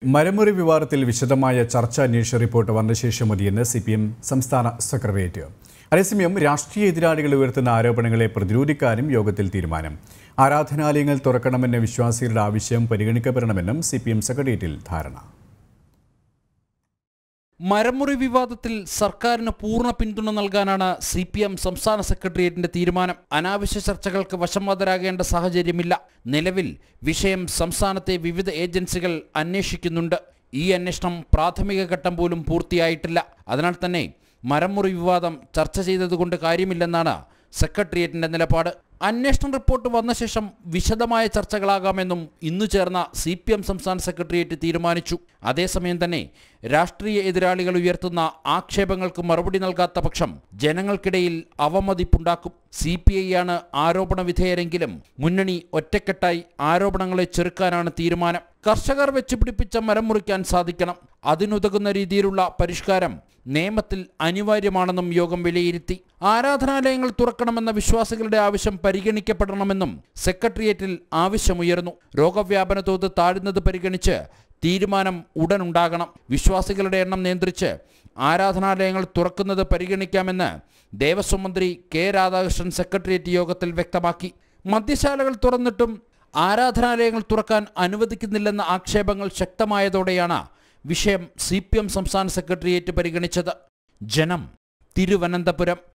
മരമുറി വിവാദത്തിൽ വിശദമായ ചർച്ച അന്വേഷണ റിപ്പോർട്ട് വന്ന ശേഷം മതിയെന്ന് സി പി എം സംസ്ഥാന സെക്രട്ടേറിയറ്റ് അതേസമയം രാഷ്ട്രീയ എതിരാളികൾ ഉയർത്തുന്ന ആരോപണങ്ങളെ പ്രതിരോധിക്കാനും യോഗത്തിൽ തീരുമാനം ആരാധനാലയങ്ങൾ തുറക്കണമെന്ന വിശ്വാസികളുടെ ആവശ്യം പരിഗണിക്കപ്പെടണമെന്നും സി പി എം സെക്രട്ടേറിയറ്റിൽ ധാരണ മരമുറി വിവാദത്തിൽ സർക്കാരിന് പൂർണ്ണ പിന്തുണ നൽകാനാണ് സി പി എം സംസ്ഥാന സെക്രട്ടേറിയറ്റിന്റെ തീരുമാനം അനാവശ്യ ചർച്ചകൾക്ക് വശംവദരാകേണ്ട സാഹചര്യമില്ല നിലവിൽ വിഷയം സംസ്ഥാനത്തെ വിവിധ ഏജൻസികൾ അന്വേഷിക്കുന്നുണ്ട് ഈ അന്വേഷണം പ്രാഥമിക ഘട്ടം പോലും പൂർത്തിയായിട്ടില്ല അതിനാൽ തന്നെ മരമുറി വിവാദം ചർച്ച ചെയ്തതുകൊണ്ട് കാര്യമില്ലെന്നാണ് സെക്രട്ടേറിയറ്റിന്റെ നിലപാട് അന്വേഷണ റിപ്പോർട്ട് വന്ന ശേഷം വിശദമായ ചർച്ചകളാകാമെന്നും ഇന്നു ചേർന്ന സി പി എം സംസ്ഥാന സെക്രട്ടേറിയറ്റ് തീരുമാനിച്ചു അതേസമയം തന്നെ രാഷ്ട്രീയ എതിരാളികൾ ഉയർത്തുന്ന ആക്ഷേപങ്ങൾക്ക് മറുപടി നൽകാത്ത പക്ഷം ജനങ്ങൾക്കിടയിൽ അവമതിപ്പുണ്ടാക്കും സി പി ഐ ആണ് ആരോപണ വിധേയരെങ്കിലും മുന്നണി ഒറ്റക്കെട്ടായി ആരോപണങ്ങളെ ചെറുക്കാനാണ് തീരുമാനം കർഷകർ വെച്ചുപിടിപ്പിച്ച മരം മുറിക്കാൻ സാധിക്കണം അതിനുതകുന്ന രീതിയിലുള്ള പരിഷ്കാരം നിയമത്തിൽ അനിവാര്യമാണെന്നും യോഗം വിലയിരുത്തി ആരാധനാലയങ്ങൾ തുറക്കണമെന്ന വിശ്വാസികളുടെ ആവശ്യം പരിഗണിക്കപ്പെടണമെന്നും സെക്രട്ടേറിയറ്റിൽ ആവശ്യമുയർന്നു രോഗവ്യാപന തോത് താഴുന്നത് പരിഗണിച്ച് തീരുമാനം ഉടനുണ്ടാകണം വിശ്വാസികളുടെ എണ്ണം നിയന്ത്രിച്ച് ആരാധനാലയങ്ങൾ തുറക്കുന്നത് പരിഗണിക്കാമെന്ന് ദേവസ്വം മന്ത്രി കെ രാധാകൃഷ്ണൻ സെക്രട്ടേറിയറ്റ് യോഗത്തിൽ വ്യക്തമാക്കി മദ്യശാലകൾ തുറന്നിട്ടും ആരാധനാലയങ്ങൾ തുറക്കാൻ അനുവദിക്കുന്നില്ലെന്ന ആക്ഷേപങ്ങൾ ശക്തമായതോടെയാണ് വിഷയം സി പി എം സംസ്ഥാന സെക്രട്ടേറിയറ്റ് പരിഗണിച്ചത് ജനം തിരുവനന്തപുരം